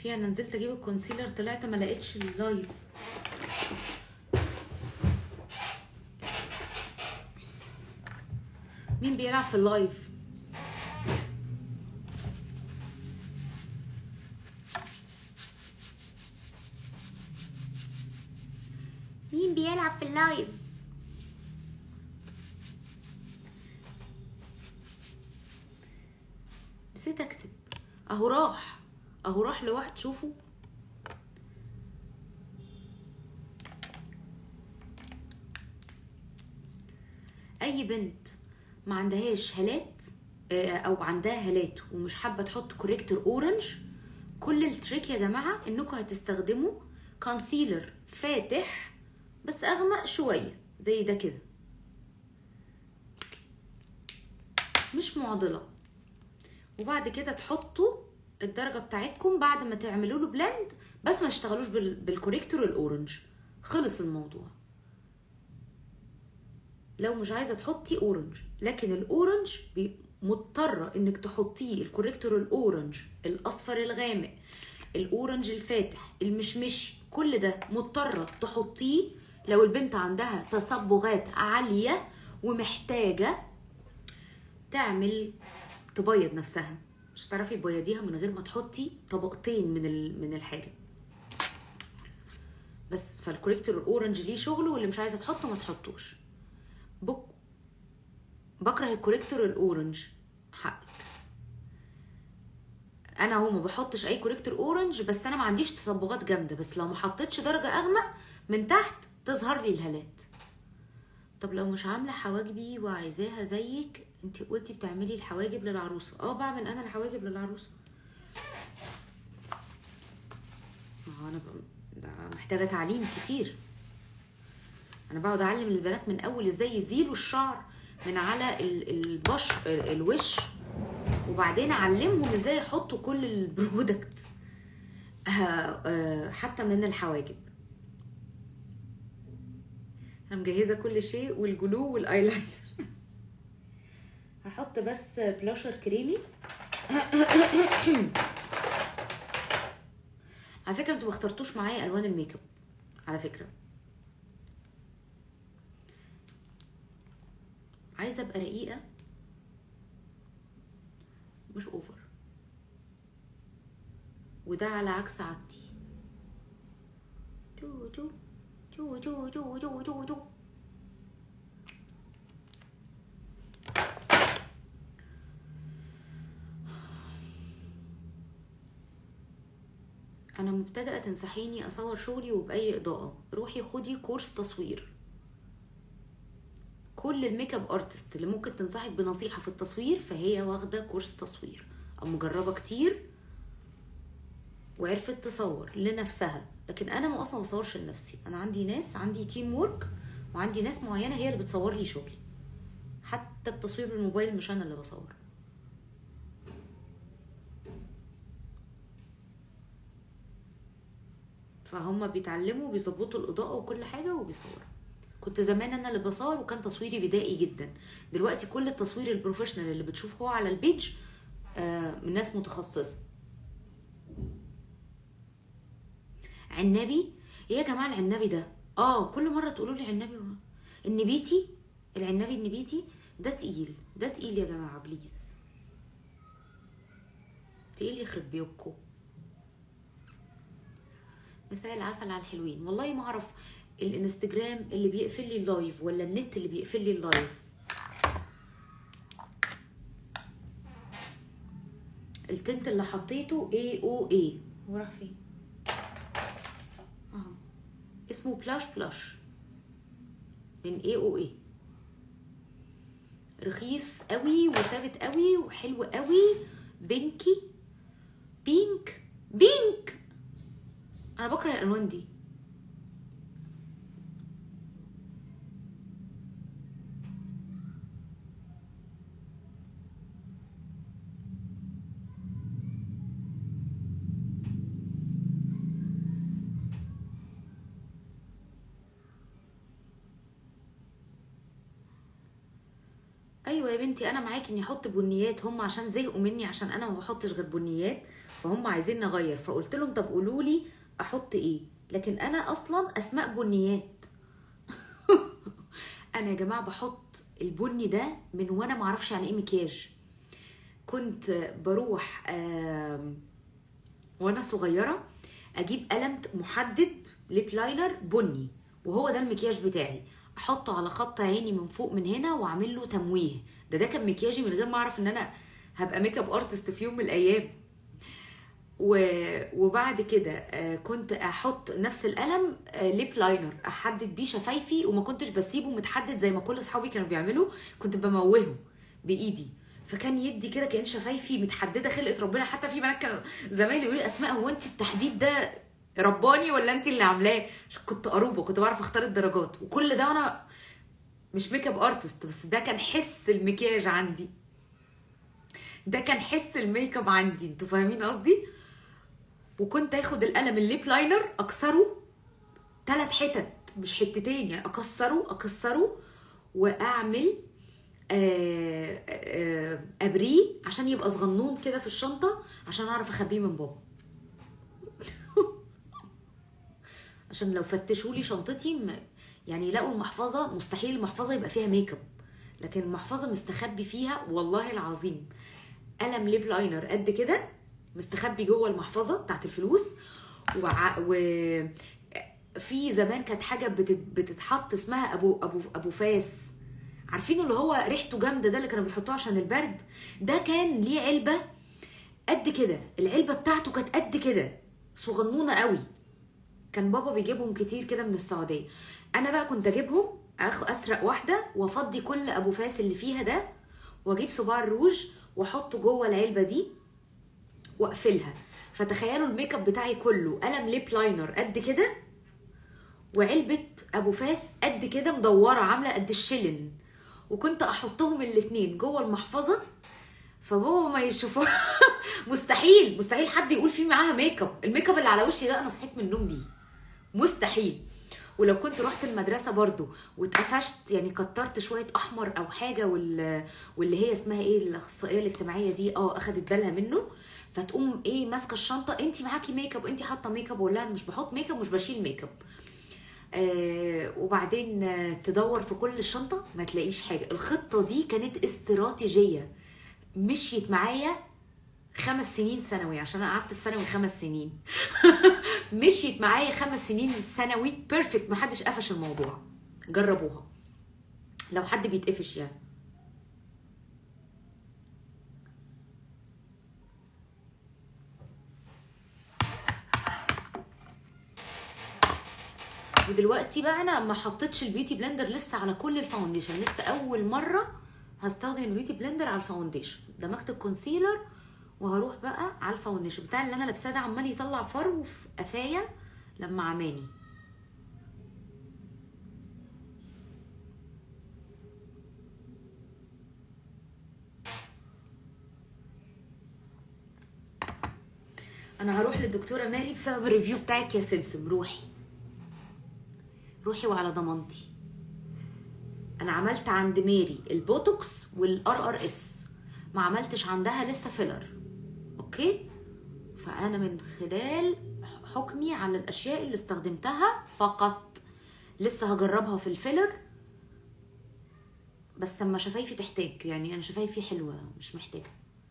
في انا نزلت اجيب الكونسيلر طلعت ما لقيتش اللايف مين بيلعب في اللايف مين بيلعب في اللايف نسيت اكتب اهو راح اهو راح لواحد شوفوا اي بنت ما عندهاش هالات آه، او عندها هالات ومش حابه تحط كوريكتور اورنج كل التريك يا جماعه انكم هتستخدموا كونسيلر فاتح بس اغمق شويه زي ده كده مش معضله وبعد كده تحطوا الدرجه بتاعتكم بعد ما تعملوا له بلند بس ما تشتغلوش بال- بالكوريكتور الاورنج خلص الموضوع لو مش عايزه تحطي اورنج لكن الاورنج بي- مضطره انك تحطيه الكوريكتور الاورنج الاصفر الغامق الاورنج الفاتح المشمشي كل ده مضطره تحطيه لو البنت عندها تصبغات عاليه ومحتاجه تعمل تبيض نفسها مش هتعرفي تبيضيها من غير ما تحطي طبقتين من ال- من الحاجه بس فالكوريكتور الاورنج ليه شغله واللي مش عايزه تحطه ما تحطوش بك... بكره الكوريكتور الاورنج حقك انا هو ما بحطش اي كوريكتور اورنج بس انا ما عنديش تصبغات جامده بس لو ما حطيتش درجه اغمق من تحت تظهر لي الهالات طب لو مش عامله حواجبي وعايزاها زيك انت قلتي بتعملي الحواجب للعروسه اه بعمل انا الحواجب للعروسه ما هو انا ب... ده محتاجه تعليم كتير انا بقعد اعلم البنات من اول ازاي يزيلوا الشعر من على ال- البش ال- الوش وبعدين اعلمهم ازاي يحطوا كل البرودكت آه، آه، حتى من الحواجب انا مجهزه كل شيء والجلو والايلاينر هحط بس بلاشر كريمي على فكره انتوا ما اخترتوش معايا الوان الميك اب على فكره عايزه ابقى رقيقه مش اوفر وده على عكس عادتي تو تو تو تو تو تو تو تو انا مبتدئه تنصحيني اصور شغلي وباي اضاءه روحي خدي كورس تصوير كل الميك اب ارتست اللي ممكن تنصحك بنصيحه في التصوير فهي واخده كورس تصوير او مجربه كتير وعرفت تصور لنفسها لكن انا ما اصلا بصورش لنفسي انا عندي ناس عندي تيم وورك وعندي ناس معينه هي اللي بتصور لي شغلي حتى التصوير بالموبايل مش انا اللي بصور فهم بيتعلموا بيظبطوا الاضاءه وكل حاجه وبيصوروا كنت زمان انا اللي بصور وكان تصويري بدائي جدا دلوقتي كل التصوير البروفيشنال اللي بتشوفه على البيج آه، من ناس متخصصه عنبي ايه يا جماعه العنبي ده اه كل مره تقولوا لي عنبي و... النبيتي العنبي النبيتي ده تقيل ده تقيل يا جماعه بليز تقيل يخرب بيوتكم مساء العسل على الحلوين والله ما اعرف الانستجرام اللي بيقفل لي اللايف ولا النت اللي بيقفل لي اللايف التنت اللي حطيته اي او اي هو راح فين اهو اسمه بلاش بلاش من اي او اي رخيص قوي وثابت قوي وحلو قوي بينكي بينك بينك انا بكره الالوان دي ايوه ايوه يا بنتي انا معاكي اني احط بنيات هم عشان زهقوا مني عشان انا ما بحطش غير بنيات فهم عايزين نغير فقلت لهم طب قولوا لي احط ايه لكن انا اصلا اسماء بنيات انا يا جماعه بحط البني ده من وانا ما اعرفش يعني ايه مكياج كنت بروح آم، وانا صغيره اجيب قلم محدد ليب لاينر بني وهو ده المكياج بتاعي احطه على خط عيني من فوق من هنا واعمل له تمويه ده ده كان مكياجي من غير ما اعرف ان انا هبقى ميك اب ارتست في يوم من الايام و... وبعد كده آه، كنت احط نفس القلم آه، ليب لاينر احدد بيه شفايفي وما كنتش بسيبه متحدد زي ما كل اصحابي كانوا بيعملوا كنت بموهه بايدي فكان يدي كده كان شفايفي متحدده خلقه ربنا حتى في بنات كانوا زمايلي يقولوا لي اسماء هو انت التحديد ده رباني ولا انت اللي عاملاه عشان كنت قروبه كنت بعرف اختار الدرجات وكل ده وانا مش ميك اب ارتست بس ده كان حس المكياج عندي ده كان حس الميك اب عندي انتوا فاهمين قصدي وكنت اخد القلم الليب لاينر اكسره ثلاث حتت مش حتتين يعني اكسره اكسره واعمل آه، آه، ابريه عشان يبقى صغنون كده في الشنطه عشان اعرف اخبيه من بابا عشان لو فتشوا لي شنطتي م- يعني يلاقوا المحفظه مستحيل المحفظه يبقى فيها ميك اب لكن المحفظه مستخبي فيها والله العظيم قلم ليب لاينر قد كده مستخبي جوه المحفظه بتاعت الفلوس وع... و في زمان كانت حاجه بتت... بتتحط اسمها ابو ابو ابو فاس عارفين اللي هو ريحته جامده ده اللي كانوا بيحطوه عشان البرد ده كان ليه علبه قد كده العلبه بتاعته كانت قد كده صغنونه قوي كان بابا بيجيبهم كتير كده من السعوديه انا بقى كنت اجيبهم أخ اسرق واحده وافضي كل ابو فاس اللي فيها ده واجيب صباع الروج واحطه جوه العلبه دي واقفلها فتخيلوا الميك اب بتاعي كله قلم ليب لاينر قد كده وعلبه ابو فاس قد كده مدوره عامله قد الشلن وكنت احطهم الاتنين جوه المحفظه فبابا ما يشوفوه مستحيل مستحيل حد يقول في معاها ميك اب الميك اب اللي على وشي ده انا صحيت من النوم بيه مستحيل ولو كنت رحت المدرسه برضو واتقفشت يعني كترت شويه احمر او حاجه وال... واللي هي اسمها ايه الاخصائيه الاجتماعيه دي اه اخدت بالها منه فتقوم ايه ماسكه الشنطه انت معاكي ميك اب انت حاطه ميك اب ولا أنا مش بحط ميك اب مش بشيل ميك اب آه وبعدين آه، تدور في كل الشنطه ما تلاقيش حاجه الخطه دي كانت استراتيجيه مشيت معايا خمس سنين ثانوي عشان انا قعدت في ثانوي خمس سنين مشيت معايا خمس سنين ثانوي بيرفكت محدش قفش الموضوع جربوها لو حد بيتقفش يعني ودلوقتي بقى انا ما حطيتش البيوتي بلندر لسه على كل الفاونديشن لسه اول مره هستخدم البيوتي بلندر على الفاونديشن دمجت الكونسيلر وهروح بقى على الفاونديشن بتاع اللي انا لابساه ده عمال يطلع فرو في قفايا لما عماني انا هروح للدكتوره ماري بسبب الريفيو بتاعك يا سمسم روحي روحي وعلى ضمانتي انا عملت عند ماري البوتوكس والار ار اس ما عملتش عندها لسه فيلر اوكي فانا من خلال حكمي على الاشياء اللي استخدمتها فقط لسه هجربها في الفيلر بس لما شفايفي تحتاج يعني انا شفايفي حلوه مش محتاجه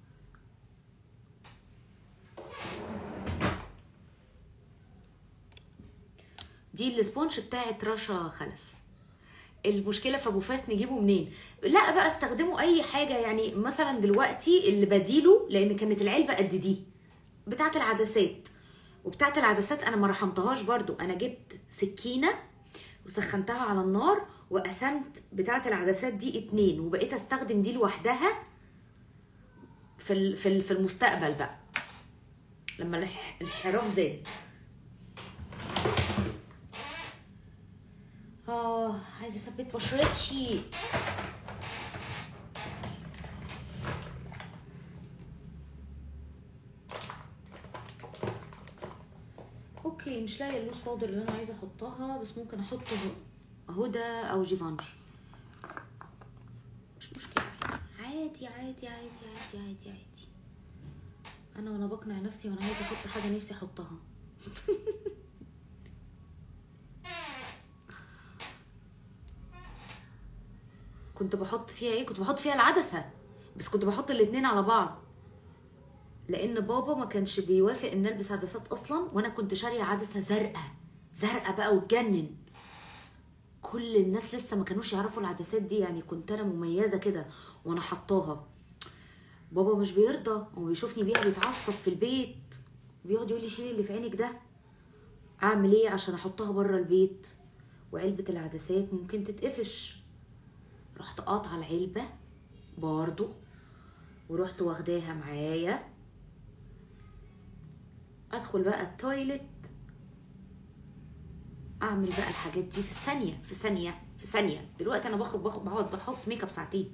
دي السبونج بتاعت رشا خلف المشكله في ابو فاس نجيبه منين لا بقى استخدموا اي حاجه يعني مثلا دلوقتي اللي بديله لان كانت العلبه قد دي بتاعه العدسات وبتاعه العدسات انا ما رحمتهاش برضو انا جبت سكينه وسخنتها على النار وقسمت بتاعه العدسات دي اتنين وبقيت استخدم دي لوحدها في ال- في ال- في المستقبل بقى لما الح- الانحراف زاد اه عايزه اثبت بشرتي اوكي مش لاقيه اللوز باودر اللي انا عايزه احطها بس ممكن احط هدى او جيفانشي مش مشكله عادي عادي عادي عادي عادي عادي انا وانا بقنع نفسي وانا عايزه احط حاجه نفسي احطها كنت بحط فيها ايه كنت بحط فيها العدسه بس كنت بحط الاتنين على بعض لان بابا ما كانش بيوافق ان البس عدسات اصلا وانا كنت شاريه عدسه زرقاء زرقاء بقى وتجنن كل الناس لسه ما كانوش يعرفوا العدسات دي يعني كنت انا مميزه كده وانا حطاها بابا مش بيرضى هو بيشوفني بيها بيتعصب في البيت بيقعد يقول لي شيلي اللي في عينك ده اعمل ايه عشان احطها بره البيت وعلبه العدسات ممكن تتقفش رحت قاطعه العلبه برضو ورحت واخداها معايا ادخل بقى التويلت اعمل بقى الحاجات دي في ثانيه في ثانيه في ثانيه دلوقتي انا بخرج باخد بقعد بحط ميك اب ساعتين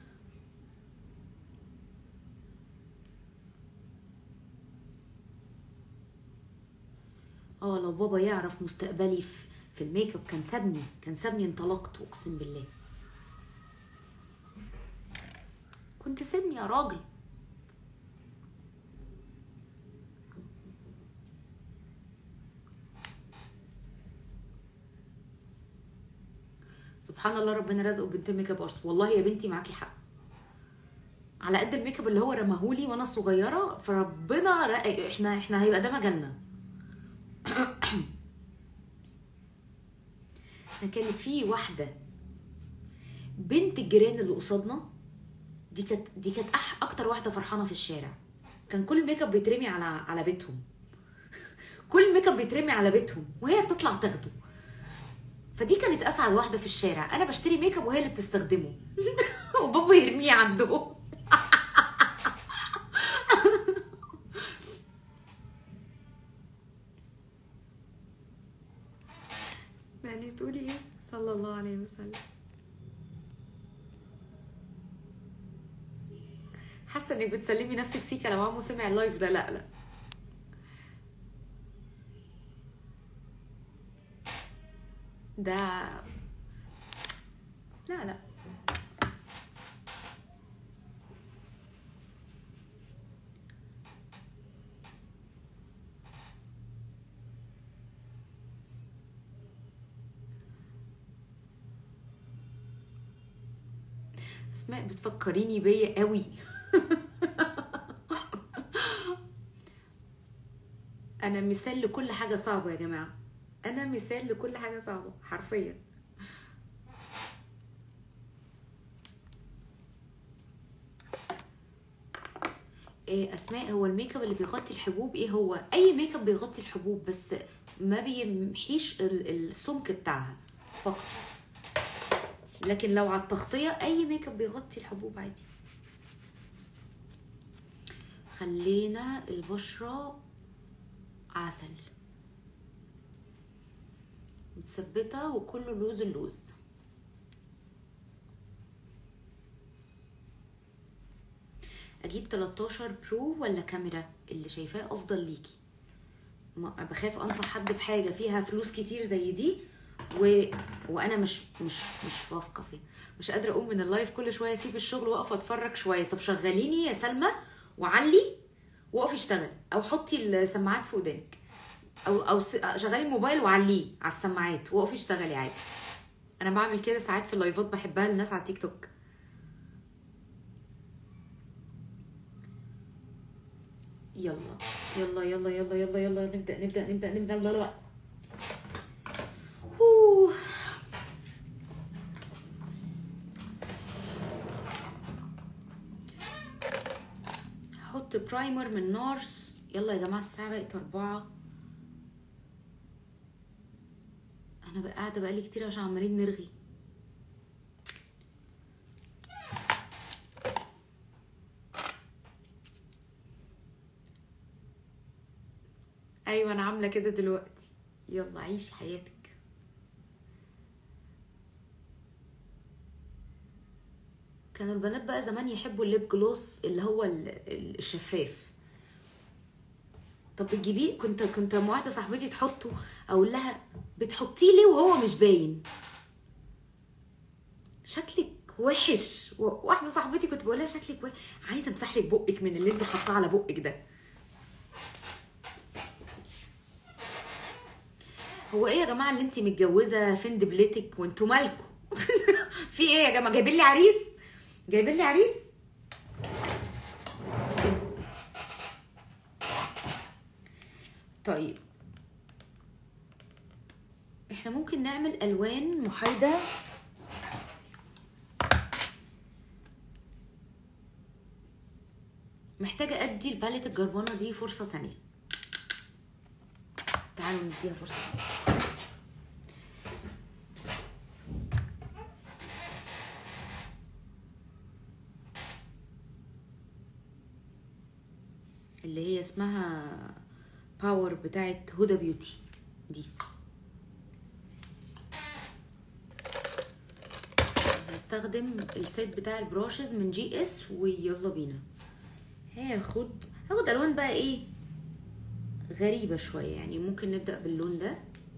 اه لو بابا يعرف مستقبلي في في الميك اب كان سابني كان سابني انطلقت اقسم بالله كنت سيبني يا راجل سبحان الله ربنا رزقه بنت ميك اب ارتست والله يا بنتي معاكي حق على قد الميك اب اللي هو رماهولي وانا صغيره فربنا رق... احنا احنا هيبقى ده مجالنا احنا كانت في واحده بنت الجيران اللي قصادنا دي كانت دي كانت أح اكتر واحده فرحانه في الشارع كان كل الميك اب بيترمي على على بيتهم كل الميك اب بيترمي على بيتهم وهي بتطلع تاخده فدي كانت اسعد واحده في الشارع انا بشتري ميك اب وهي اللي بتستخدمه وبابا يرميه عنده يعني بتقولي ايه صلى الله عليه وسلم حاسه انك بتسلمي نفسك سيكا لو عمو سمع اللايف ده لا لا ده لا لا اسماء بتفكريني بيا قوي انا مثال لكل حاجه صعبه يا جماعه انا مثال لكل حاجه صعبه حرفيا إيه اسماء هو الميك اب اللي بيغطي الحبوب ايه هو اي ميك اب بيغطي الحبوب بس ما بيمحيش ال- السمك بتاعها فقط لكن لو على التغطيه اي ميك اب بيغطي الحبوب عادي خلينا البشره عسل متثبته وكله لوز اللوز اجيب 13 برو ولا كاميرا اللي شايفاه افضل ليكي ما بخاف انصح حد بحاجه فيها فلوس كتير زي دي و... وانا مش مش مش واثقه فيها مش قادره اقوم من اللايف كل شويه اسيب الشغل واقف اتفرج شويه طب شغليني يا سلمى وعلي وقفي اشتغل او حطي السماعات في ودانك او او س- شغلي الموبايل وعليه على السماعات وقفي اشتغلي عادي انا بعمل كده ساعات في اللايفات بحبها للناس على تيك توك يلا يلا يلا يلا يلا يلا نبدا نبدا نبدا نبدا يلا يلا أوه. هحط برايمر من نارس يلا يا جماعه الساعه بقت أربعة انا بقى قاعده بقالي كتير عشان عمالين نرغي ايوه انا عامله كده دلوقتي يلا عيشي حياتك كانوا البنات بقى زمان يحبوا الليب جلوس اللي هو ال- ال- الشفاف طب بتجيبيه كنت كنت مع واحده صاحبتي تحطه اقول لها بتحطيه ليه وهو مش باين شكلك وحش و- واحده صاحبتي كنت بقول لها شكلك وحش عايزه امسح لك بقك من اللي انت حاطاه على بقك ده هو ايه يا جماعه اللي انت متجوزه فين دبلتك وانتوا مالكوا في ايه يا جماعه جايبين لي عريس جايبين لي عريس طيب احنا ممكن نعمل الوان محايده محتاجه ادي الباليت الجربانه دي فرصه تانية تعالوا نديها فرصه تانية. اللي هي اسمها باور بتاعت هدى بيوتي دي هستخدم السيت بتاع البراشز من جي اس ويلا بينا هاخد هاخد الوان بقى ايه غريبة شوية يعني ممكن نبدأ باللون ده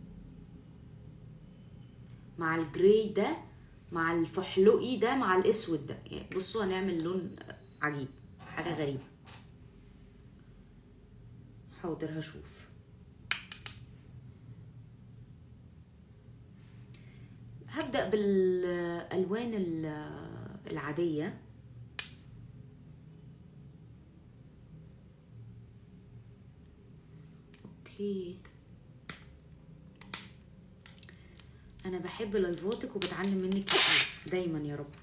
مع الجراي ده مع الفحلقي ده مع الاسود ده يعني بصوا هنعمل لون عجيب حاجة غريبة حاضر هشوف هبدأ بالألوان ال- العادية اوكي انا بحب لايفاتك وبتعلم منك كتير دايما يا رب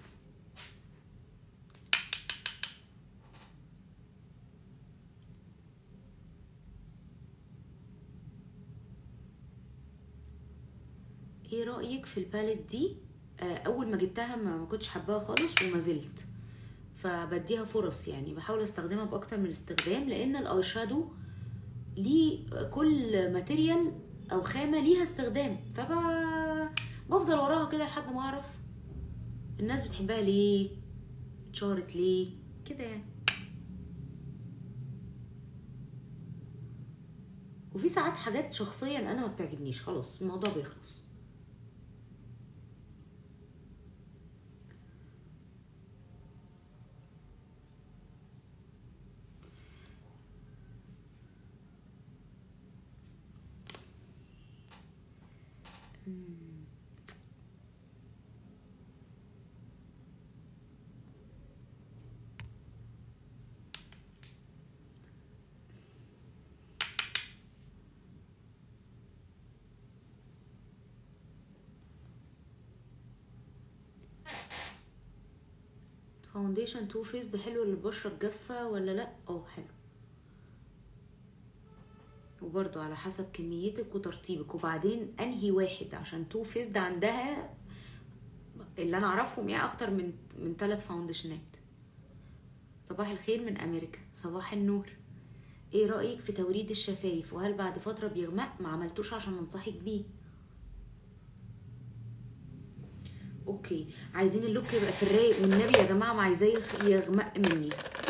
ايه رايك في الباليت دي آه، اول ما جبتها ما ما كنتش حباها خالص وما زلت فبديها فرص يعني بحاول استخدمها باكتر من استخدام لان الاي شادو ليه كل ماتيريال او خامه ليها استخدام فب بفضل وراها كده لحد ما اعرف الناس بتحبها ليه اتشهرت ليه كده يعني وفي ساعات حاجات شخصيا انا ما بتعجبنيش خلاص الموضوع بيخلص فاونديشن تو فيس ده حلو للبشره الجافه ولا لا اه حلو وبرضو على حسب كميتك وترطيبك وبعدين انهي واحد عشان تو فيس ده عندها اللي انا اعرفهم يعني اكتر من من ثلاث فاونديشنات صباح الخير من امريكا صباح النور ايه رايك في توريد الشفايف وهل بعد فتره بيغمق ما عملتوش عشان انصحك بيه اوكي عايزين اللوك يبقى في الرايق والنبي يا جماعه ما عايزاه يخ- يغمق مني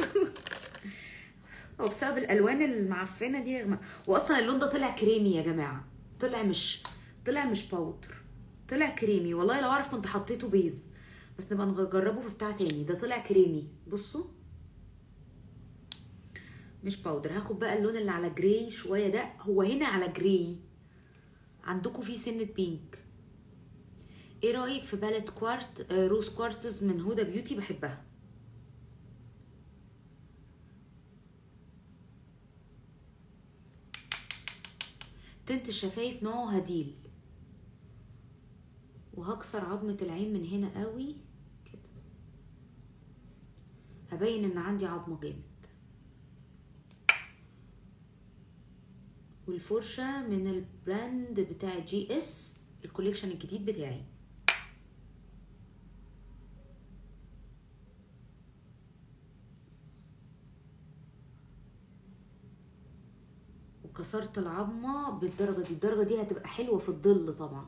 هو بسبب الالوان المعفنه دي يغمق واصلا اللون ده طلع كريمي يا جماعه طلع مش طلع مش باودر طلع كريمي والله لو اعرف كنت حطيته بيز بس نبقى نجربه في بتاع تاني ده طلع كريمي بصوا مش باودر هاخد بقى اللون اللي على جراي شويه ده هو هنا على جراي عندكم فيه سنه بينك ايه رايك في باليت كوارت آه، روز كوارتز من هدى بيوتي بحبها تنت الشفايف نوعه هديل وهكسر عظمة العين من هنا قوي كده هبين ان عندي عظمة جامد والفرشة من البراند بتاع جي اس الكوليكشن الجديد بتاعي وكسرت العظمة بالدرجة دي الدرجة دي هتبقى حلوة في الظل طبعا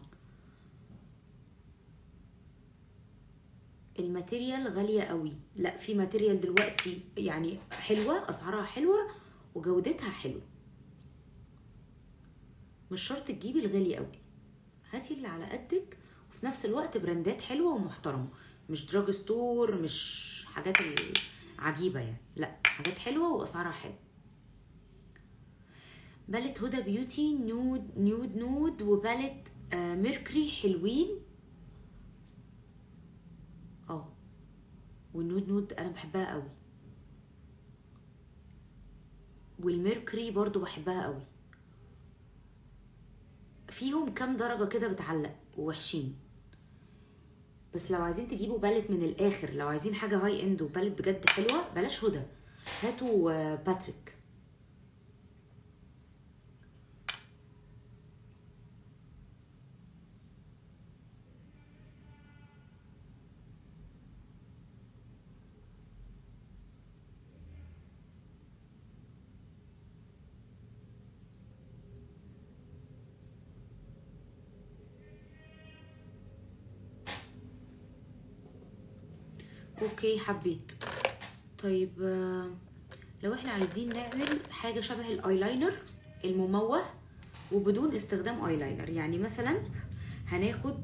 الماتيريال غالية قوي لا في ماتيريال دلوقتي يعني حلوة اسعارها حلوة وجودتها حلوة مش شرط تجيبي الغالي قوي هاتي اللي على قدك وفي نفس الوقت براندات حلوة ومحترمة مش دراج ستور مش حاجات عجيبه يعني لا حاجات حلوه واسعارها حلوه باليت هدى بيوتي نود نيود نود وباليت آه ميركوري حلوين اه والنود نود انا بحبها قوي والميركوري برضو بحبها قوي فيهم كام درجة كده بتعلق ووحشين بس لو عايزين تجيبوا بالت من الاخر لو عايزين حاجة هاي اند وبالت بجد حلوة بلاش هدى هاتوا آه، باتريك اوكي حبيت طيب آه، لو احنا عايزين نعمل حاجه شبه الايلاينر المموه وبدون استخدام ايلاينر يعني مثلا هناخد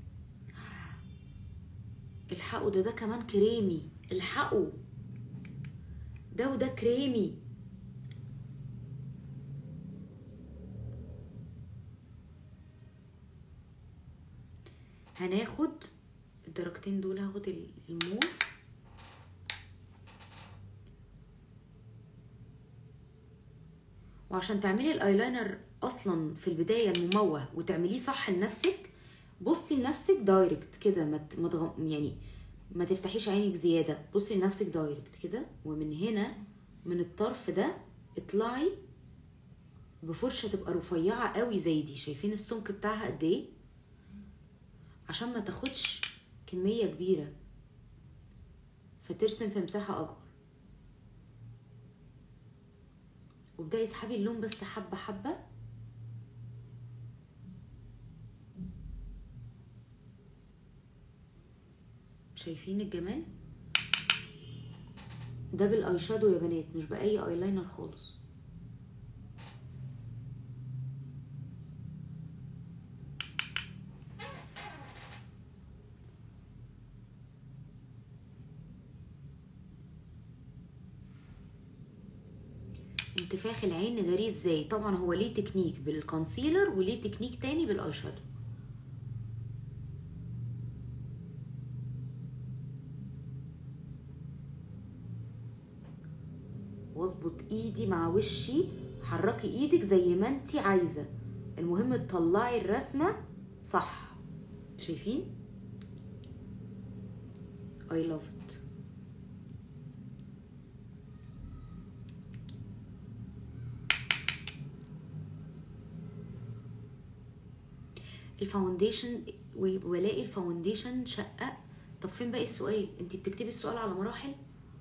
الحقوا ده ده كمان كريمي الحقوا ده وده كريمي هناخد الدرجتين دول هاخد ال- الموف وعشان تعملي الايلاينر اصلا في البدايه المموه وتعمليه صح لنفسك بصي لنفسك دايركت كده ما ت- ما تغ- يعني ما تفتحيش عينك زياده بصي لنفسك دايركت كده ومن هنا من الطرف ده اطلعي بفرشه تبقى رفيعه قوي زي دي شايفين السمك بتاعها قد ايه عشان ما تاخدش كميه كبيره فترسم في مساحه اكبر وابداي اسحبي اللون بس حبه حبه شايفين الجمال ده بالاي شادو يا بنات مش باي ايلاينر خالص انتفاخ العين نداريه ازاي طبعا هو ليه تكنيك بالكونسيلر وليه تكنيك تاني بالاي شادو واظبط ايدي مع وشي حركي ايدك زي ما انت عايزه المهم تطلعي الرسمه صح شايفين I love it الفاونديشن والاقي الفاونديشن شقق طب فين باقي السؤال انت بتكتبي السؤال على مراحل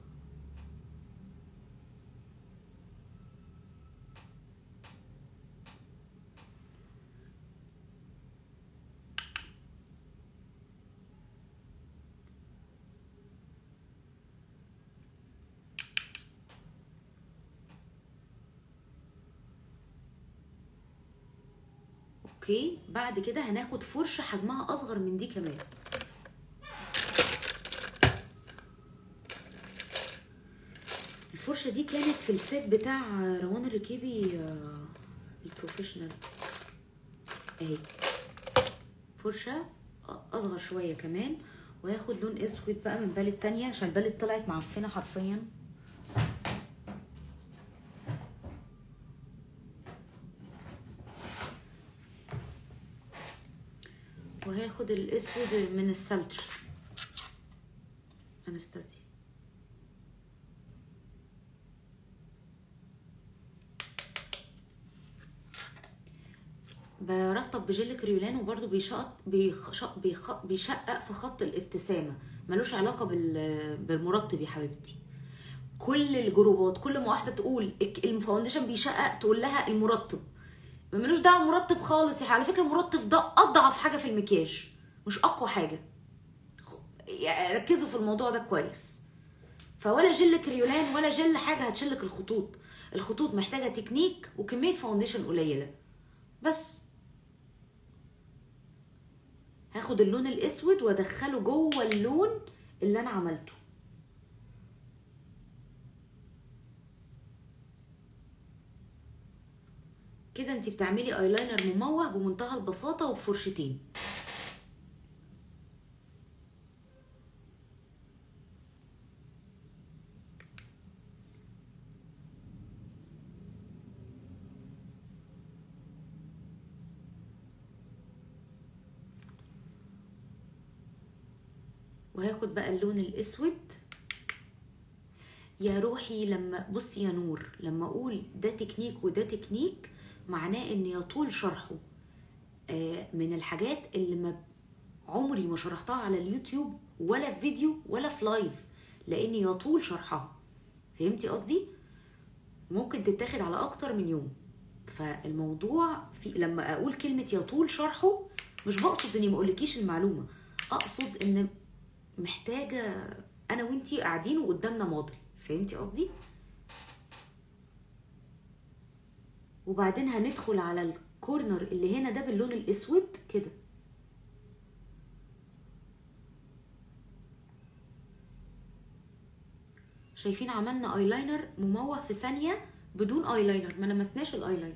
اوكي بعد كده هناخد فرشه حجمها اصغر من دي كمان الفرشه دي كانت في السيت بتاع روان الركيبي آه، البروفيشنال اهي فرشه اصغر شويه كمان وهاخد لون اسود بقى من بالت تانية عشان البالت طلعت معفنه حرفيا وهاخد الاسود من السلتر انستازيا برطب بجل كريولان وبرده بيشقق بيخ- بيخ- بيشقق في خط الابتسامه ملوش علاقه بال- بالمرطب يا حبيبتي كل الجروبات كل ما واحده تقول الك- الفاونديشن بيشقق تقول لها المرطب ملوش دعوه مرطب خالص يا على فكره المرطب ده اضعف حاجه في المكياج مش اقوى حاجه خ- يعني ركزوا في الموضوع ده كويس فولا جل كريولان ولا جل حاجه هتشلك الخطوط الخطوط محتاجه تكنيك وكميه فاونديشن قليله بس هاخد اللون الاسود وادخله جوه اللون اللي انا عملته كده انت بتعملي ايلاينر مموه بمنتهى البساطه وبفرشتين وهاخد بقى اللون الاسود يا روحي لما بصي يا نور لما اقول ده تكنيك وده تكنيك معناه ان يطول شرحه آه، من الحاجات اللي ما عمري ما شرحتها على اليوتيوب ولا في فيديو ولا في لايف لان يطول شرحها فهمتي قصدي ممكن تتاخد على اكتر من يوم فالموضوع في لما اقول كلمه يطول شرحه مش بقصد اني ما اقولكيش المعلومه اقصد ان محتاجه انا وانتي قاعدين وقدامنا موديل فهمتي قصدي وبعدين هندخل على الكورنر اللي هنا ده باللون الاسود كده شايفين عملنا ايلاينر مموه في ثانيه بدون ايلاينر ما لمسناش الايلاينر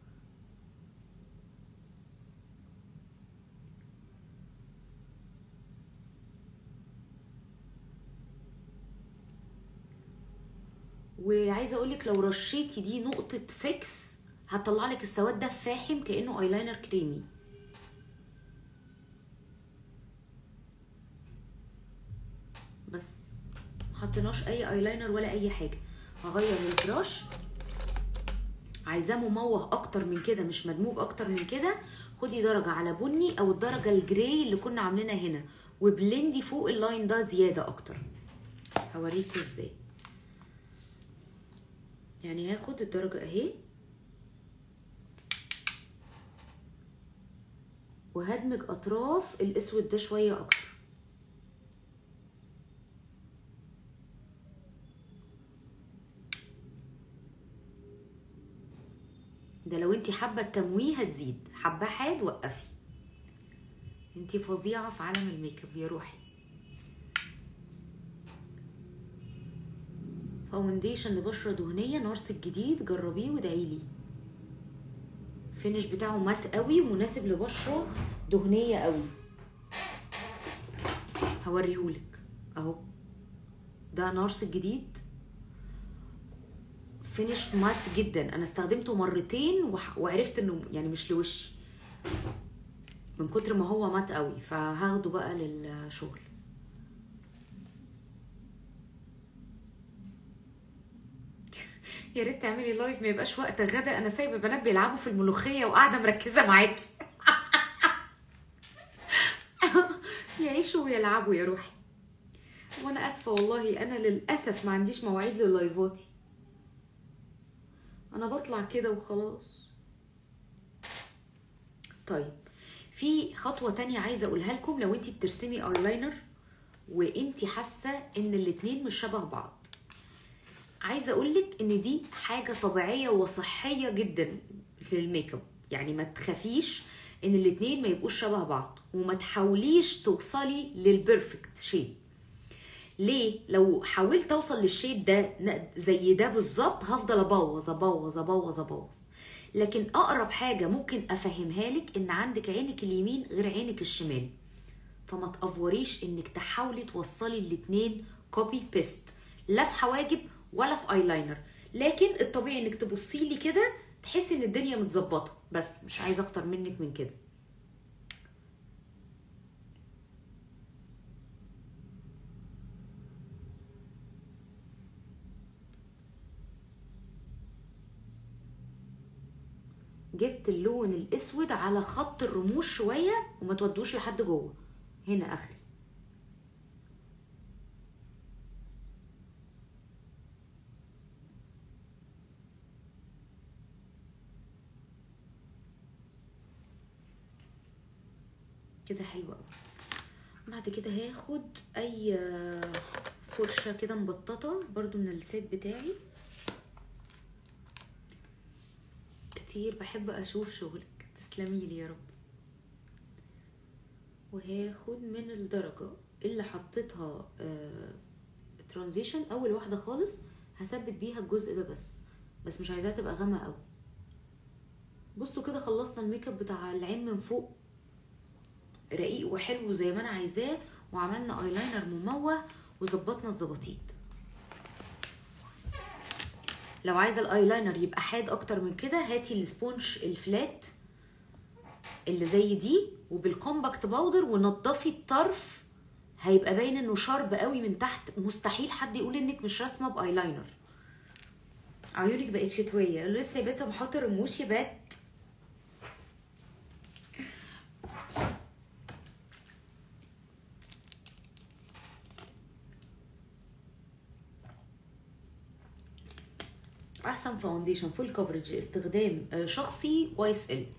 وعايزه اقول لك لو رشيتي دي نقطه فيكس هتطلع لك السواد ده فاحم كانه ايلاينر كريمي بس حطيناش اي ايلاينر ولا اي حاجه هغير البراش عايزاه مموه اكتر من كده مش مدموج اكتر من كده خدي درجه على بني او الدرجه الجراي اللي كنا عاملينها هنا وبلندي فوق اللاين ده زياده اكتر هوريكوا ازاي يعني هاخد الدرجه اهي وهدمج اطراف الاسود ده شويه اكتر ده لو انت حابه التمويه هتزيد حابه حاد وقفي انت فظيعه في عالم الميك اب يا روحي فاونديشن لبشره دهنيه نارس الجديد جربيه وادعيلي الفينش بتاعه مات قوي ومناسب لبشره دهنيه قوي هوريهولك اهو ده نارس الجديد فينش مات جدا انا استخدمته مرتين وح- وعرفت انه يعني مش لوشي من كتر ما هو مات قوي فهاخده بقى للشغل يا ريت تعملي لايف ما يبقاش وقت غدا انا سايبه البنات بيلعبوا في الملوخيه وقاعده مركزه معاكي يعيشوا ويلعبوا يا روحي وانا اسفه والله انا للاسف ما عنديش مواعيد للايفاتي انا بطلع كده وخلاص طيب في خطوه تانية عايزه اقولها لكم لو انتي بترسمي ايلاينر وانتي حاسه ان الاتنين مش شبه بعض عايزه اقولك ان دي حاجه طبيعيه وصحيه جدا للميك اب يعني ما تخافيش ان الاتنين ما يبقوش شبه بعض وما تحاوليش توصلي للبرفكت شيب ليه لو حاولت اوصل للشيب ده ن- زي ده بالظبط هفضل ابوظ ابوظ ابوظ ابوظ لكن اقرب حاجه ممكن افهمها لك ان عندك عينك اليمين غير عينك الشمال فما تأفوريش انك تحاولي توصلي الاتنين كوبي بيست لا في حواجب ولا في ايلاينر لكن الطبيعي انك تبصي لي كده تحسي ان الدنيا متظبطه بس مش عايزه اكتر منك من كده جبت اللون الاسود على خط الرموش شويه وما تودوش لحد جوه هنا اخري كده حلو قوي بعد كده هاخد اي فرشه كده مبططه برضو من السيت بتاعي كتير بحب اشوف شغلك تسلمي لي يا رب وهاخد من الدرجة اللي حطيتها ترانزيشن اول واحدة خالص هثبت بيها الجزء ده بس بس مش عايزاها تبقى غامقة قوي بصوا كده خلصنا الميك اب بتاع العين من فوق رقيق وحلو زي ما انا عايزاه وعملنا ايلاينر مموه وظبطنا الظباطيط لو عايزه الايلاينر يبقى حاد اكتر من كده هاتي السبونج الفلات اللي زي دي وبالكومباكت باودر ونضفي الطرف هيبقى باين انه شارب قوي من تحت مستحيل حد يقول انك مش راسمه بايلاينر عيونك بقت شتويه لسه يا بيتا بحط رموش يبات احسن فاونديشن فول كفرج استخدام آه، شخصي واي اس ال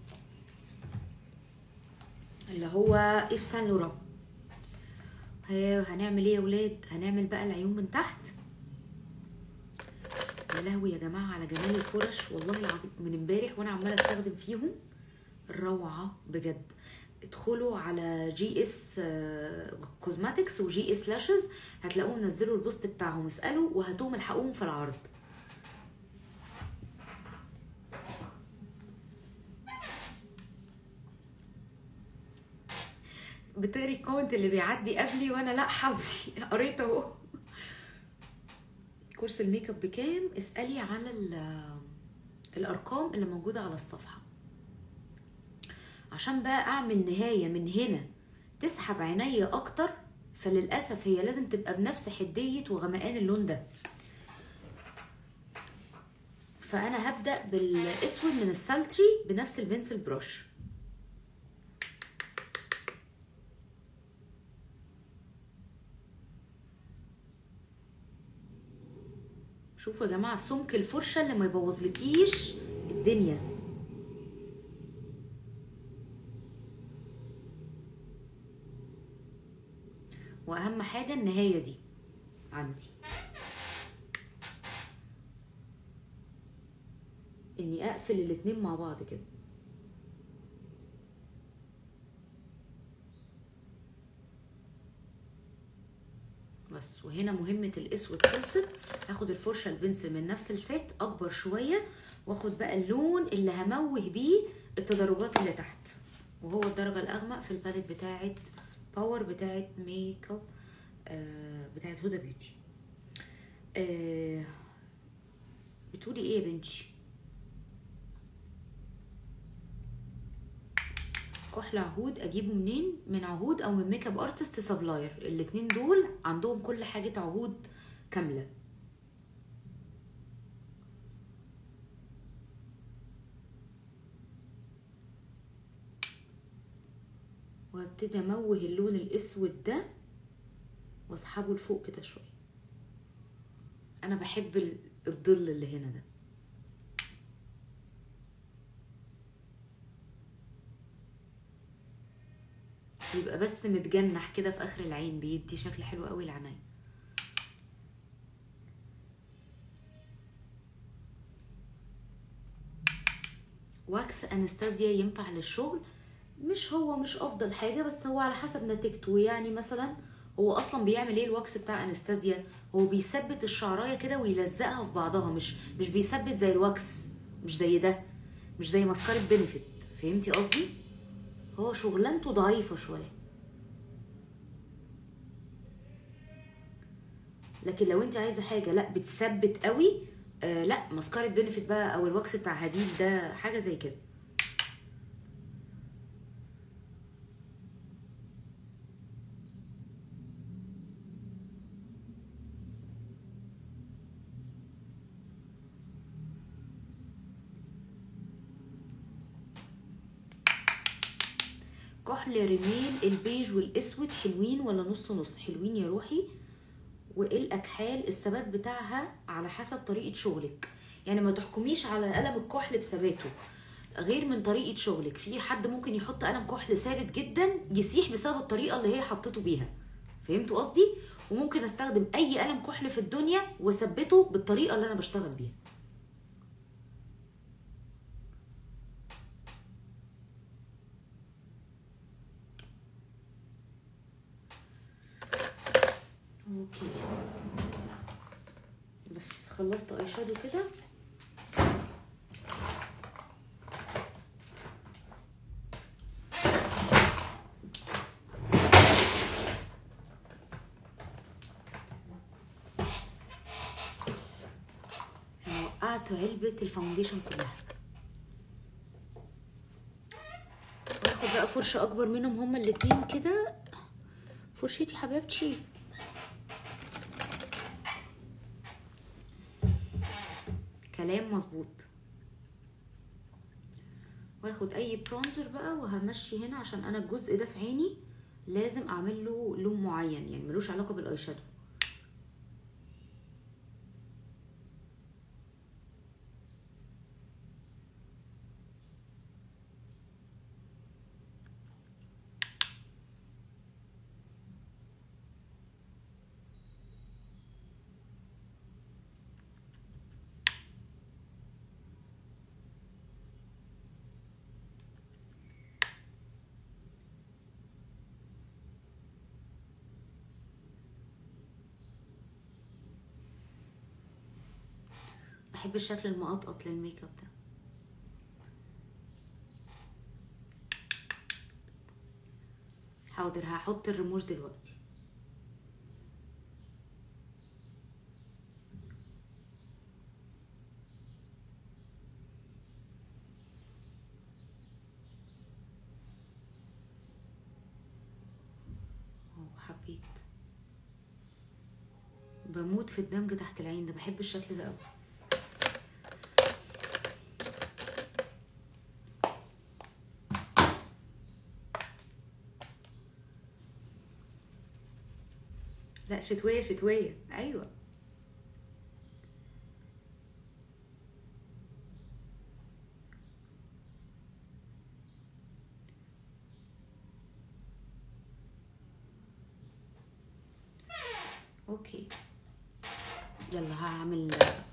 اللي هو اف سان لوران ها- هنعمل ايه يا ولاد هنعمل بقى العيون من تحت يا لهوي يا جماعه على جمال الفرش والله العظيم من امبارح وانا عماله استخدم فيهم روعه بجد ادخلوا على جي اس كوزماتكس وجي اس لاشز هتلاقوهم نزلوا البوست بتاعهم اسالوا وهاتوهم الحقوهم في العرض بتقري الكومنت اللي بيعدي قبلي وانا لا حظي قريت اهو كورس الميك اب بكام اسالي على ال- الارقام اللي موجوده على الصفحه عشان بقى اعمل نهايه من هنا تسحب عينيا اكتر فللاسف هي لازم تبقى بنفس حديه وغمقان اللون ده فانا هبدا بالاسود من السالتري بنفس البنسل بروش شوفوا يا جماعه سمك الفرشه اللي ما يبوظلكيش الدنيا واهم حاجه النهايه دي عندي اني اقفل الاتنين مع بعض كده بس وهنا مهمة الاسود خلصت هاخد الفرشة البنسل من نفس السيت اكبر شوية واخد بقى اللون اللي هموه بيه التدرجات اللي تحت وهو الدرجة الاغمق في الباليت بتاعت باور بتاعت ميك اب آه بتاعت هدى بيوتي آه بتقولي ايه يا بنتي كحل عهود اجيبه منين من عهود او من ميك اب ارتست سبلاير الاتنين دول عندهم كل حاجه عهود كامله وهبتدي اموه اللون الاسود ده واسحبه لفوق كده شويه انا بحب ال- الظل اللي هنا ده يبقى بس متجنح كده في اخر العين بيدي شكل حلو قوي للعينين واكس انستازيا ينفع للشغل مش هو مش افضل حاجه بس هو على حسب نتيجته يعني مثلا هو اصلا بيعمل ايه الواكس بتاع انستازيا هو بيثبت الشعرايه كده ويلزقها في بعضها مش مش بيثبت زي الواكس مش زي ده مش زي ماسكارة بنفيت فهمتي قصدي هو شغلانته ضعيفه شويه لكن لو انت عايزه حاجه لا بتثبت قوي آه لا ماسكارة بنفيت بقى او الواكس بتاع هديل ده حاجه زي كده كحل رمال البيج والاسود حلوين ولا نص نص حلوين يا روحي والاكحال الثبات بتاعها على حسب طريقه شغلك يعني ما تحكميش على قلم الكحل بثباته غير من طريقه شغلك في حد ممكن يحط قلم كحل ثابت جدا يسيح بسبب الطريقه اللي هي حطته بيها فهمتوا قصدي وممكن استخدم اي قلم كحل في الدنيا واثبته بالطريقه اللي انا بشتغل بيها اوكي بس خلصت اي شادو كده أنا وقعت علبة الفاونديشن كلها واخد بقى فرشة أكبر منهم هما الاتنين كده فرشتي حبيبتي كلام مظبوط واخد اي برونزر بقى وهمشي هنا عشان انا الجزء ده في عيني لازم اعمل له لون معين يعني ملوش علاقه بالاي شادو بحب الشكل المقطقط للميك اب ده حاضر هحط الرموش دلوقتي أوه، حبيت بموت في الدمج تحت العين ده بحب الشكل ده قوي لا شتوية شتوية أيوة أوكي يلا هعمل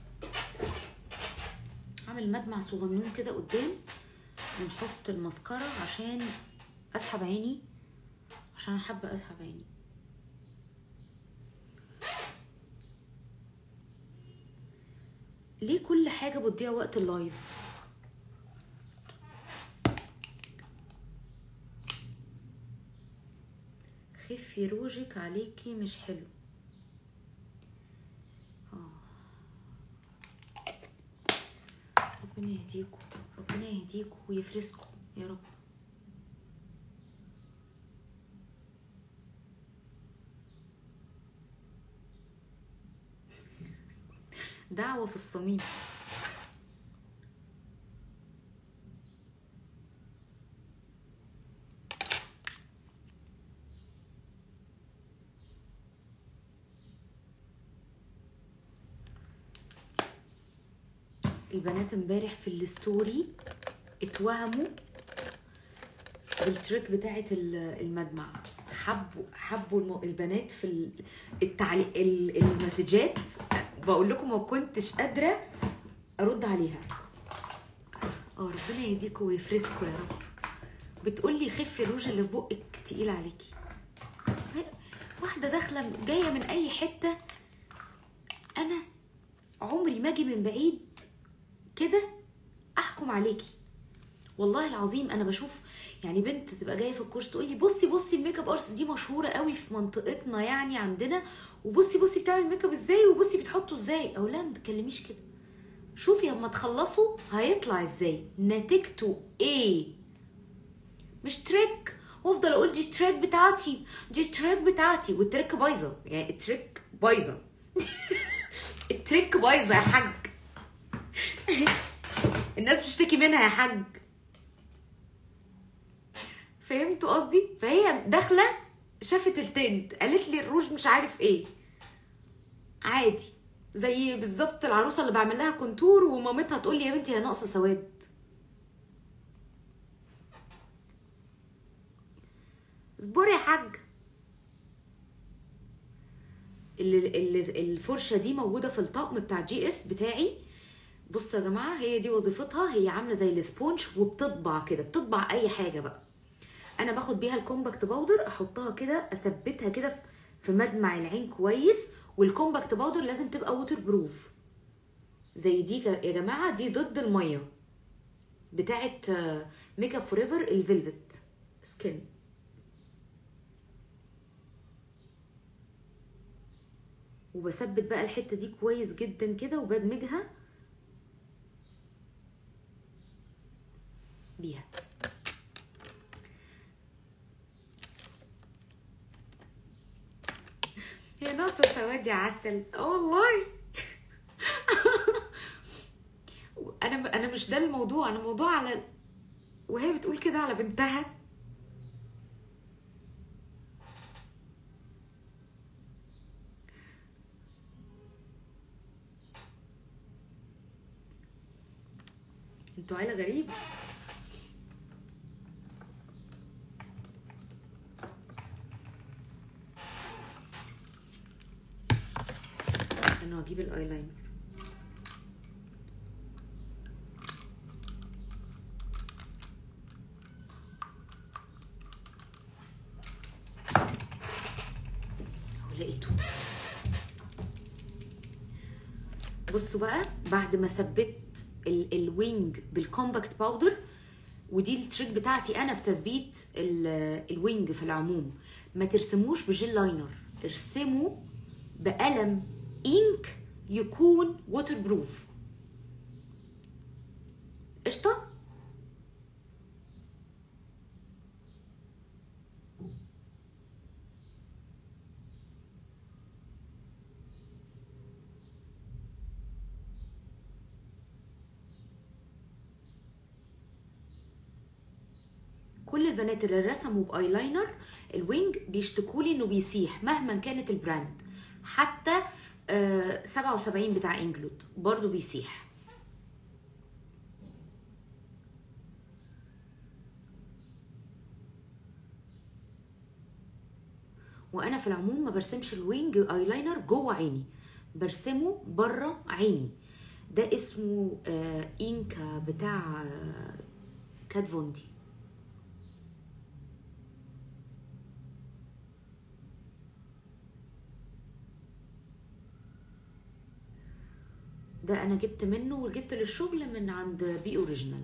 هعمل مدمع صغنون كده قدام ونحط المسكرة عشان أسحب عيني عشان أنا حابة أسحب عيني ليه كل حاجة بتضيع وقت اللايف خفي روجك عليكي مش حلو آه. ربنا يهديكوا ربنا يهديكوا ويفرسكوا يا رب دعوة في الصميم البنات امبارح في الستوري اتوهموا بالتريك بتاعت ال- المدمع حبوا حبوا الم- البنات في ال- التعليق ال- المسجات بقول لكم ما كنتش قادره ارد عليها اه ربنا يهديكوا ويفرسكوا يا رب بتقول لي خفي الروج اللي في بقك تقيل عليكي هي- واحده داخله جايه من اي حته انا عمري ما اجي من بعيد كده احكم عليكي والله العظيم انا بشوف يعني بنت تبقى جايه في الكورس تقول لي بصي بصي الميك اب ارتست دي مشهوره قوي في منطقتنا يعني عندنا وبصي بصي بتعمل ميك اب ازاي وبصي بتحطه ازاي او لا ما تتكلميش كده شوفي اما تخلصوا هيطلع ازاي نتيجته ايه مش تريك وافضل اقول دي تريك بتاعتي دي تريك بتاعتي والتريك بايظه يعني التريك بايظه التريك بايظه يا حاج الناس بتشتكي منها يا حاج فهمتوا قصدي فهي داخله شافت التنت قالت لي الروج مش عارف ايه عادي زي بالظبط العروسه اللي بعمل لها كونتور ومامتها تقول لي يا بنتي هي ناقصه سواد اصبري يا حاج ال- ال- الفرشه دي موجوده في الطقم بتاع جي اس بتاعي بصوا يا جماعه هي دي وظيفتها هي عامله زي السبونج وبتطبع كده بتطبع اي حاجه بقى انا باخد بيها الكومباكت باودر احطها كده اثبتها كده في- في مدمع العين كويس والكومباكت باودر لازم تبقى ووتر بروف زي دي يا جماعه دي ضد الميه بتاعت ميك اب فور ايفر الفيلفت سكين وبثبت بقى الحته دي كويس جدا كده وبدمجها بيها هي ناقصه سواد يا عسل اه والله انا انا مش ده الموضوع انا موضوع على وهي بتقول كده على بنتها انتوا عيله غريبه انا هجيب الايلاينر أهو لقيته بصوا بقى بعد ما ثبت ال- الوينج بالكومباكت باودر ودي التريك بتاعتي انا في تثبيت ال- الوينج في العموم ما ترسموش بجيل لاينر ارسموا بقلم انك يكون ووتر بروف قشطه كل البنات اللي رسموا بايلاينر الوينج بيشتكوا لي انه بيسيح مهما كانت البراند حتى آه 77 بتاع انجلود برضو بيسيح وانا في العموم ما برسمش الوينج ايلاينر جوه عيني برسمه بره عيني ده اسمه آه انكا بتاع آه كات فوندي ده انا جبت منه وجبت للشغل من عند بي اوريجينال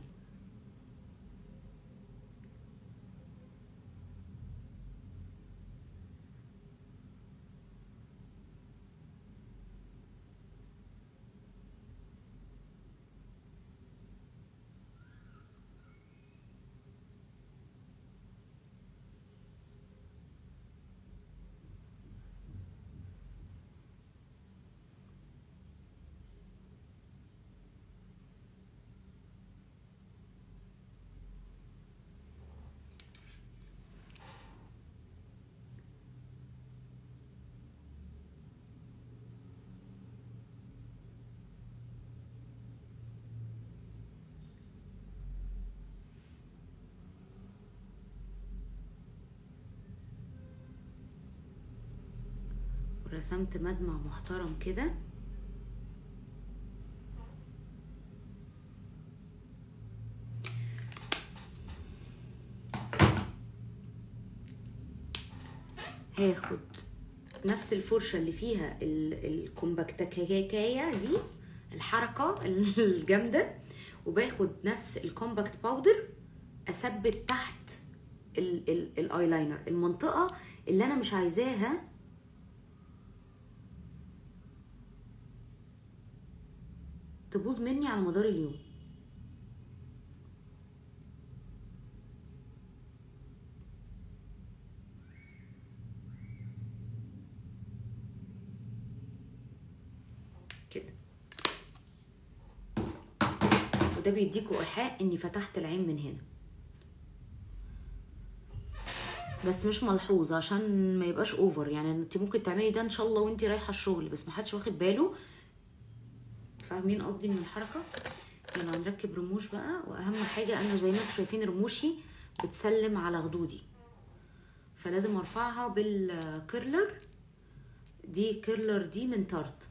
رسمت مدمع محترم كده هاخد نفس الفرشة اللي فيها الكومباكتكاية دي الحركة الجامدة وباخد نفس الكومباكت باودر اثبت تحت ال- ال- الايلاينر المنطقة اللي انا مش عايزاها تبوظ مني على مدار اليوم كده وده بيديكوا ايحاء اني فتحت العين من هنا بس مش ملحوظ عشان ما يبقاش اوفر يعني انت ممكن تعملي ده ان شاء الله وانت رايحه الشغل بس ما حدش واخد باله فاهمين قصدي من الحركه يلا نركب رموش بقى واهم حاجه انا زي ما انتم شايفين رموشي بتسلم على خدودي فلازم ارفعها بالكيرلر دي كيرلر دي من تارت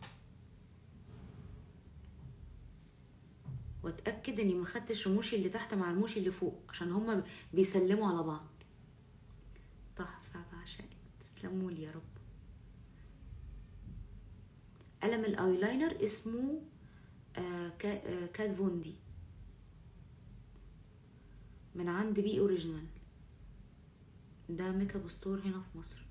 واتاكد اني ما خدتش رموشي اللي تحت مع رموشي اللي فوق عشان هما بيسلموا على بعض تحفه بعشق تسلموا لي يا رب قلم الايلاينر اسمه آه كا- آه كات فوندي من عند بي اوريجينال ده ميك اب ستور هنا في مصر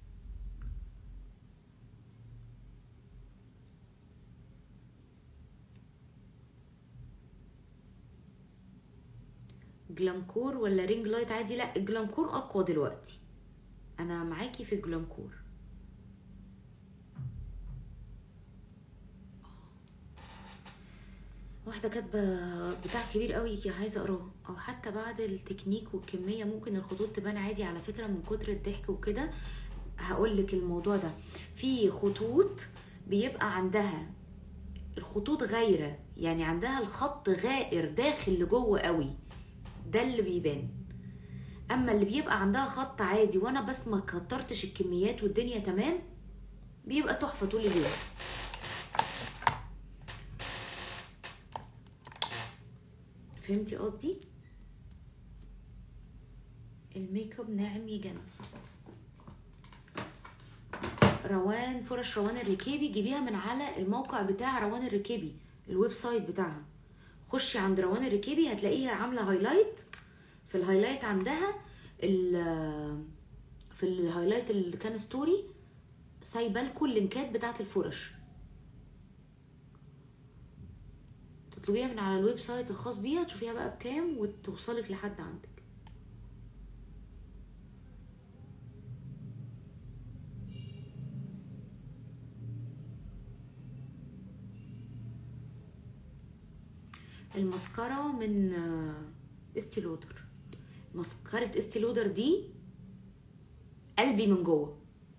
جلامكور ولا رينج لايت عادي لا الجلامكور اقوى دلوقتي انا معاكي في الجلامكور واحده كاتبه بتاع كبير قوي عايزه اقراه او حتى بعد التكنيك والكميه ممكن الخطوط تبان عادي على فكره من كتر الضحك وكده هقول لك الموضوع ده في خطوط بيبقى عندها الخطوط غايره يعني عندها الخط غائر داخل لجوه قوي ده اللي بيبان اما اللي بيبقى عندها خط عادي وانا بس ما كترتش الكميات والدنيا تمام بيبقى تحفه طول اليوم فهمتي قصدي الميك اب ناعم يجنن روان فرش روان الركيبي جيبيها من على الموقع بتاع روان الركيبي الويب سايت بتاعها خشي عند روان الركيبي هتلاقيها عامله هايلايت في الهايلايت عندها ال- في الهايلايت اللي كان ستوري سايبه لكم اللينكات بتاعت الفرش تطلبيها من على الويب سايت الخاص بيها تشوفيها بقى بكام وتوصلك لحد عندك المسكرة من آه، استي لودر مسكرة استي لودر دي قلبي من جوه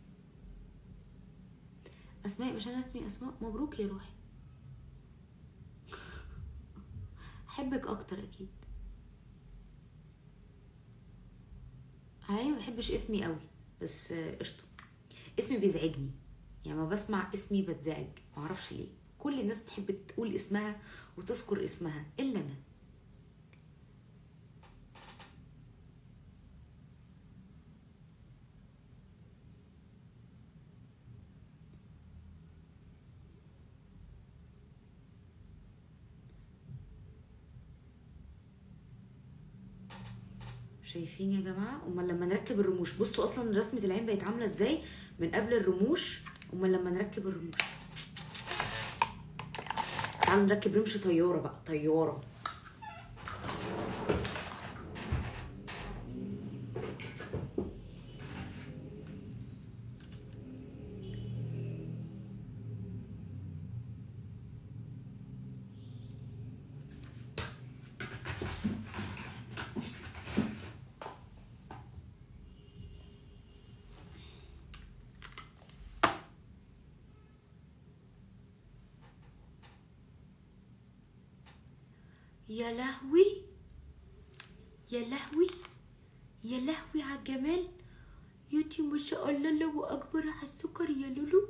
اسماء مش انا اسمي اسماء مبروك يا روحي احبك اكتر اكيد انا ما بحبش اسمي قوي بس آه، قشطه اسمي بيزعجني يعني ما بسمع اسمي بتزعج معرفش ليه كل الناس بتحب تقول اسمها وتذكر اسمها الا انا شايفين يا جماعه امال لما نركب الرموش بصوا اصلا رسمه العين بقت عامله ازاي من قبل الرموش امال لما نركب الرموش تعالوا نركب رمش طياره بقى طياره يا لهوي يا لهوي يا لهوي على الجمال يوتي ما شاء الله الله اكبر على السكر يا لولو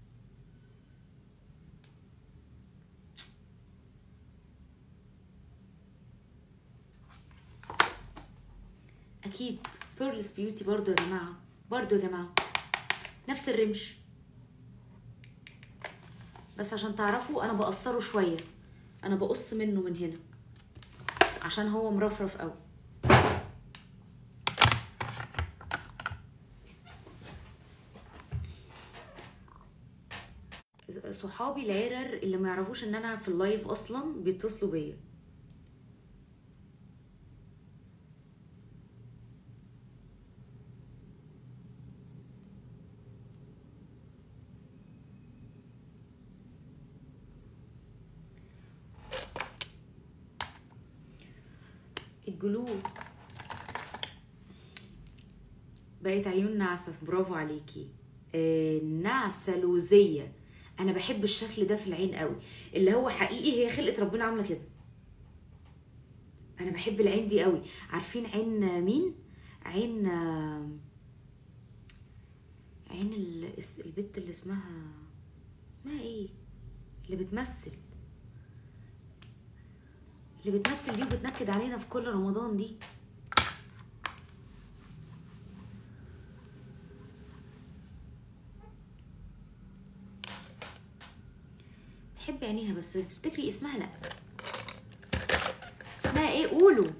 اكيد بيرلس بيوتي برضو يا جماعه برضو يا جماعه نفس الرمش بس عشان تعرفوا انا بقصره شويه انا بقص منه من هنا عشان هو مرفرف قوي صحابي العرر اللي ما يعرفوش ان انا في اللايف اصلا بيتصلوا بيا الجلو بقت عيون نعسة برافو عليكي آه، نعسة لوزية انا بحب الشكل ده في العين قوي اللي هو حقيقي هي خلقة ربنا عاملة كده انا بحب العين دي قوي عارفين عين مين عين آه، عين ال- الس- البت اللي اسمها اسمها ايه اللي بتمثل اللي بتمثل دي وبتنكد علينا في كل رمضان دي بحب عينيها بس تفتكري اسمها لا اسمها ايه قولوا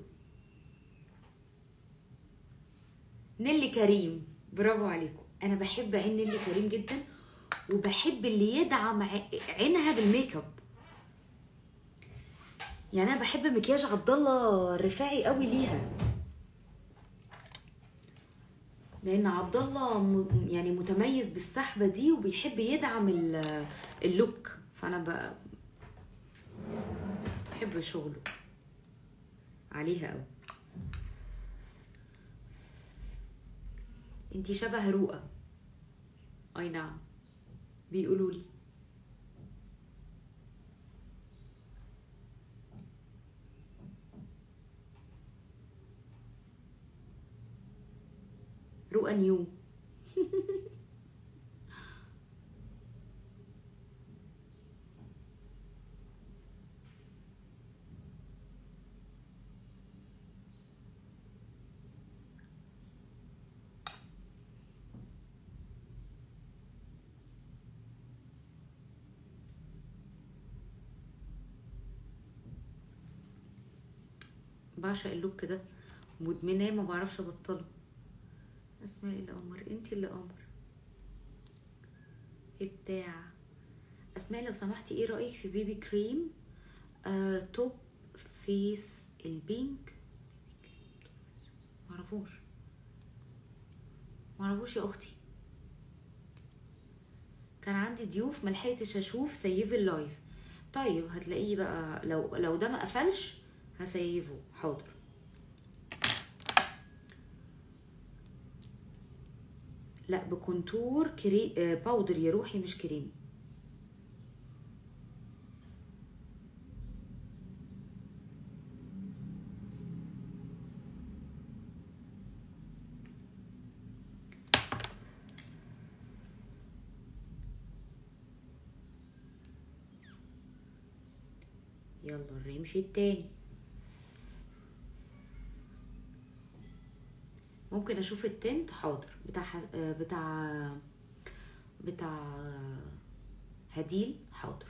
نيلي كريم برافو عليكم انا بحب عين نيلي كريم جدا وبحب اللي يدعم ع- عينها بالميك اب يعني انا بحب مكياج عبد الله الرفاعي قوي ليها لان عبد الله م- يعني متميز بالسحبه دي وبيحب يدعم ال- اللوك فانا ب... بحب شغله عليها قوي انتي شبه رؤى اي نعم بيقولوا لي رؤى نيو بعشق اللوك ده مدمناه ما بعرفش ابطله اسماء القمر انتي اللي قمر ابداع اسماء لو سمحتي ايه رايك في بيبي كريم آه توب فيس البينك معرفوش معرفوش يا اختي كان عندي ضيوف ملحقتش اشوف سيف اللايف طيب هتلاقيه بقى لو لو ده ما قفلش هسيفه حاضر لا بكونتور كري... آه، باودر يا روحي مش كريمي يلا الرمش التاني ممكن اشوف التنت حاضر بتاع ح- آه، بتاع بتاع هديل حاضر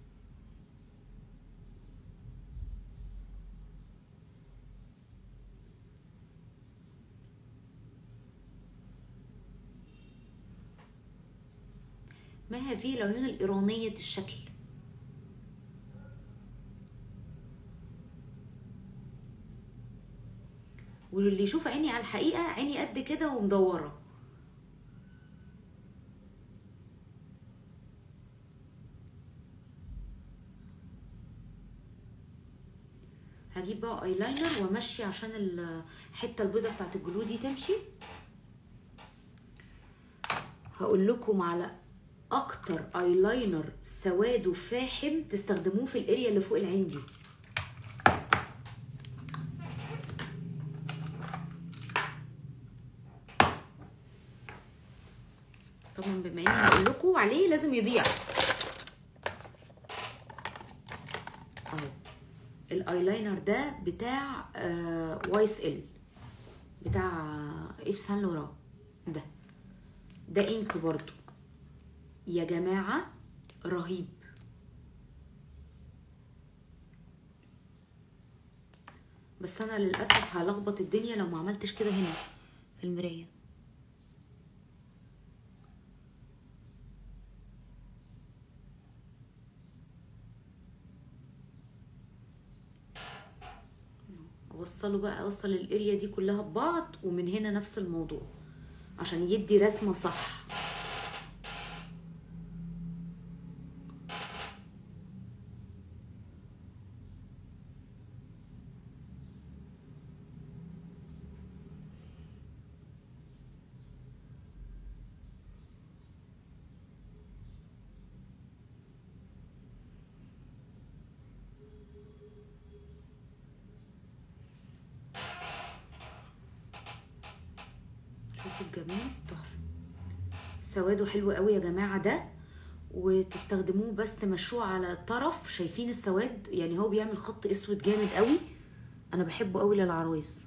ما هذه العيون الإيرانية الشكل واللي يشوف عيني على الحقيقة عيني قد كده ومدورة هجيب بقى ايلاينر وامشي عشان الحته البيضه بتاعت الجلو دي تمشي هقول لكم على اكتر ايلاينر سواد وفاحم تستخدموه في الاريا اللي فوق العين دي طبعا بما اني هقول لكم عليه لازم يضيع اهو الايلاينر ده بتاع آه وايس ال بتاع ايف سان لوران ده ده انك برضو يا جماعه رهيب بس انا للاسف هلخبط الدنيا لو ما عملتش كده هنا في المرايه اوصله بقى اوصل الاريا دي كلها ببعض ومن هنا نفس الموضوع عشان يدي رسمه صح شوفوا الجمال تحفه سواده حلو قوي يا جماعه ده وتستخدموه بس تمشوه على طرف شايفين السواد يعني هو بيعمل خط اسود جامد قوي انا بحبه قوي للعرايس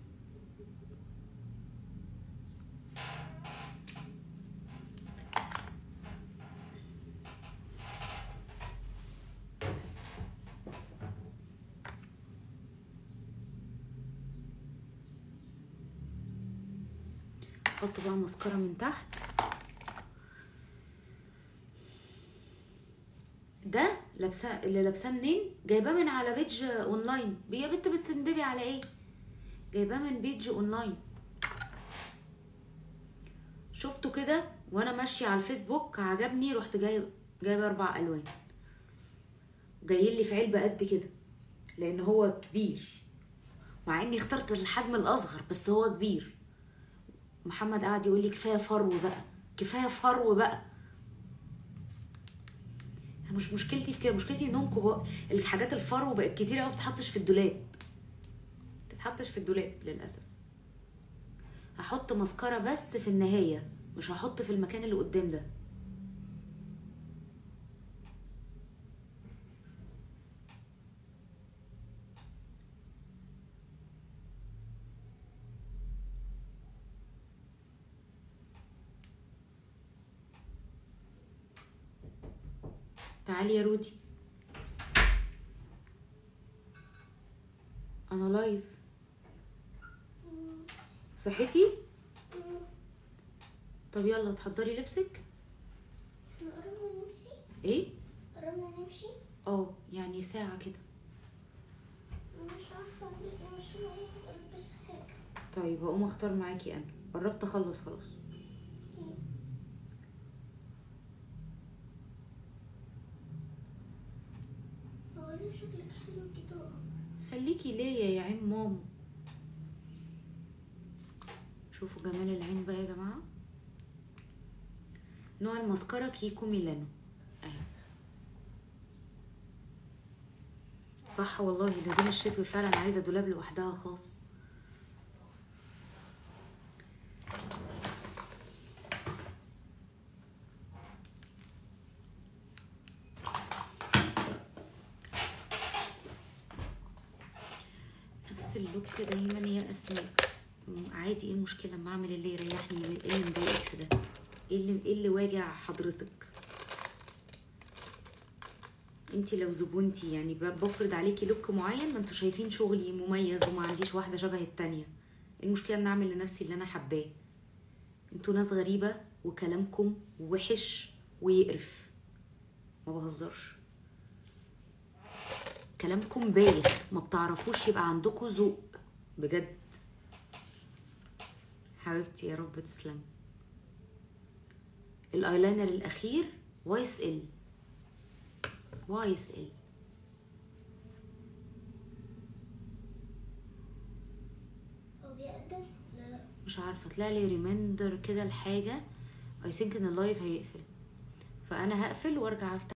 احط بقى مسكرة من تحت ده لابسه اللي لابساه منين جايباه من على بيج اونلاين يا بنت بتندبي على ايه جايباه من بيج اونلاين شفته كده وانا ماشيه على الفيسبوك عجبني رحت جايب جايبه اربع الوان جاي لي في علبه قد كده لان هو كبير مع اني اخترت الحجم الاصغر بس هو كبير محمد قعد يقول لي كفايه فرو بقى كفايه فرو بقى مش مشكلتي في كده مشكلتي انهم كبار الحاجات الفرو بقت كتير قوي بتتحطش في الدولاب بتتحطش في الدولاب للاسف هحط مسكرة بس في النهاية مش هحط في المكان اللي قدام ده تعالي يا رودي انا لايف صحتي طب يلا تحضري لبسك احنا قربنا نمشي ايه قربنا نمشي اه يعني ساعة كده مش عارفة البس إيه، مش لاقي البس حاجة طيب هقوم اختار معاكي انا قربت اخلص خلاص هو ليه شكلك حلو كده خليكي ليا يا عين ماما شوفوا جمال العين بقى يا جماعة نوع المسكرة كيكو ميلانو اهي صح والله الهدوم الشتوي فعلا عايزة دولاب لوحدها خاص نفس اللوك دايما يا اسماء م- عادي ايه المشكله لما اعمل اللي يريحني ايه اللي مضايقك في ده ايه اللي ايه اللي واجع حضرتك انت لو زبونتي يعني ب- بفرض عليكي لوك معين ما انتوا شايفين شغلي مميز وما عنديش واحده شبه التانية إيه المشكله ان اعمل لنفسي اللي انا حباه انتوا ناس غريبه وكلامكم وحش ويقرف ما بهزرش كلامكم بايخ ما بتعرفوش يبقى عندكم ذوق بجد حبيبتي يا رب تسلم الايلاينر الاخير واي اس ال واي اس ال هو بيقدم لا لا مش عارفه طلع لي ريمايندر كده لحاجه اي ثينك ان اللايف هيقفل فانا هقفل وارجع افتح